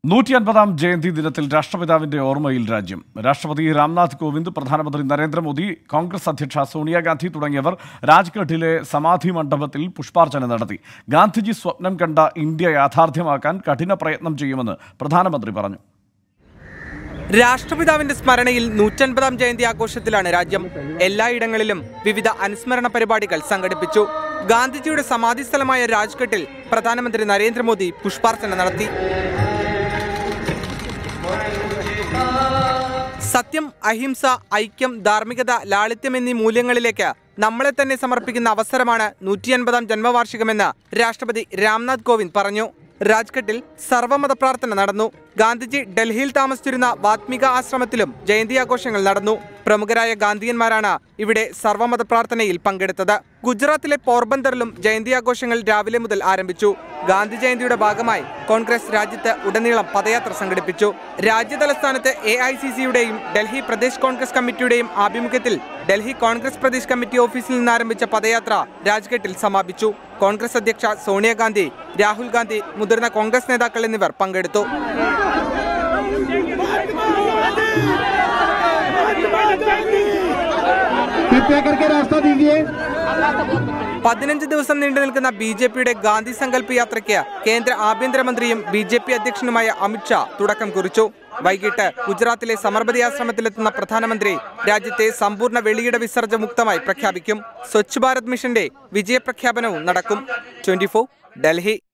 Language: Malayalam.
നൂറ്റി അൻപതാം ജയന്തി ദിനത്തിൽ രാഷ്ട്രപിതാവിന്റെ ഓർമ്മയിൽ രാജ്യം രാഷ്ട്രപതി രാംനാഥ് കോവിന്ദ് പ്രധാനമന്ത്രി നരേന്ദ്രമോദി കോൺഗ്രസ് അധ്യക്ഷ സോണിയാഗാന്ധി തുടങ്ങിയവർ രാജ്ഘട്ടിലെ സമാധി മണ്ഡപത്തിൽ പുഷ്പാർച്ചന നടത്തി ഗാന്ധിജി സ്വപ്നം കണ്ട ഇന്ത്യ യാഥാർത്ഥ്യമാക്കാൻ കഠിന പ്രയത്നം ചെയ്യുമെന്ന് പ്രധാനമന്ത്രി പറഞ്ഞു രാഷ്ട്രപിതാവിന്റെ സ്മരണയിൽ നൂറ്റൻപതാം ജയന്തി ആഘോഷത്തിലാണ് രാജ്യം എല്ലായിടങ്ങളിലും വിവിധ അനുസ്മരണ പരിപാടികൾ സംഘടിപ്പിച്ചു ഗാന്ധിജിയുടെ സമാധി സ്ഥലമായ രാജ്ഘട്ടിൽ പ്രധാനമന്ത്രി നരേന്ദ്രമോദി പുഷ്പാർച്ചന നടത്തി സത്യം അഹിംസ ഐക്യം ധാർമ്മികത ലാളിത്യം എന്നീ മൂല്യങ്ങളിലേക്ക് നമ്മളെ തന്നെ സമർപ്പിക്കുന്ന അവസരമാണ് നൂറ്റി അൻപതാം ജന്മവാർഷികമെന്ന് രാഷ്ട്രപതി രാംനാഥ് കോവിന്ദ് പറഞ്ഞു രാജ്ഘട്ടിൽ സർവമത പ്രാർത്ഥന നടന്നു ഗാന്ധിജി ഡൽഹിയിൽ താമസിച്ചിരുന്ന വാത്മിക ആശ്രമത്തിലും ജയന്തി ആഘോഷങ്ങൾ നടന്നു പ്രമുഖരായ ഗാന്ധിയന്മാരാണ് ഇവിടെ സർവമത പ്രാർത്ഥനയിൽ പങ്കെടുത്തത് ഗുജറാത്തിലെ പോർബന്തറിലും ജയന്തി ആഘോഷങ്ങൾ രാവിലെ മുതൽ ആരംഭിച്ചു ഗാന്ധി ജയന്തിയുടെ ഭാഗമായി കോൺഗ്രസ് രാജ്യത്ത് ഉടനീളം പദയാത്ര സംഘടിപ്പിച്ചു രാജ്യതലസ്ഥാനത്ത് എ ഐ സി സിയുടെയും ഡൽഹി പ്രദേശ് കോൺഗ്രസ് കമ്മിറ്റിയുടെയും ആഭിമുഖ്യത്തിൽ ഡൽഹി കോൺഗ്രസ് പ്രദേശ് കമ്മിറ്റി ഓഫീസിൽ നിന്ന് ആരംഭിച്ച പദയാത്ര രാജ്ഘട്ടിൽ സമാപിച്ചു കോൺഗ്രസ് അധ്യക്ഷ സോണിയാഗാന്ധി രാഹുൽ ഗാന്ധി മുതിർന്ന കോൺഗ്രസ് നേതാക്കൾ എന്നിവർ പങ്കെടുത്തു कृपया करके रास्ता दीजिए പതിനഞ്ച് ദിവസം നീണ്ടു നിൽക്കുന്ന ബി ജെ പിയുടെ ഗാന്ധി സങ്കല്പ് യാത്രയ്ക്ക് കേന്ദ്ര ആഭ്യന്തരമന്ത്രിയും ബി ജെ പി അധ്യക്ഷനുമായ അമിത്ഷാ തുടക്കം കുറിച്ചു വൈകിട്ട് ഗുജറാത്തിലെ സമർബതി ആശ്രമത്തിലെത്തുന്ന പ്രധാനമന്ത്രി രാജ്യത്തെ സമ്പൂർണ്ണ വെളിയിട വിസർജ മുക്തമായി പ്രഖ്യാപിക്കും സ്വച്ഛ് ഭാരത് മിഷന്റെ വിജയപ്രഖ്യാപനവും നടക്കും ട്വന്റി ഡൽഹി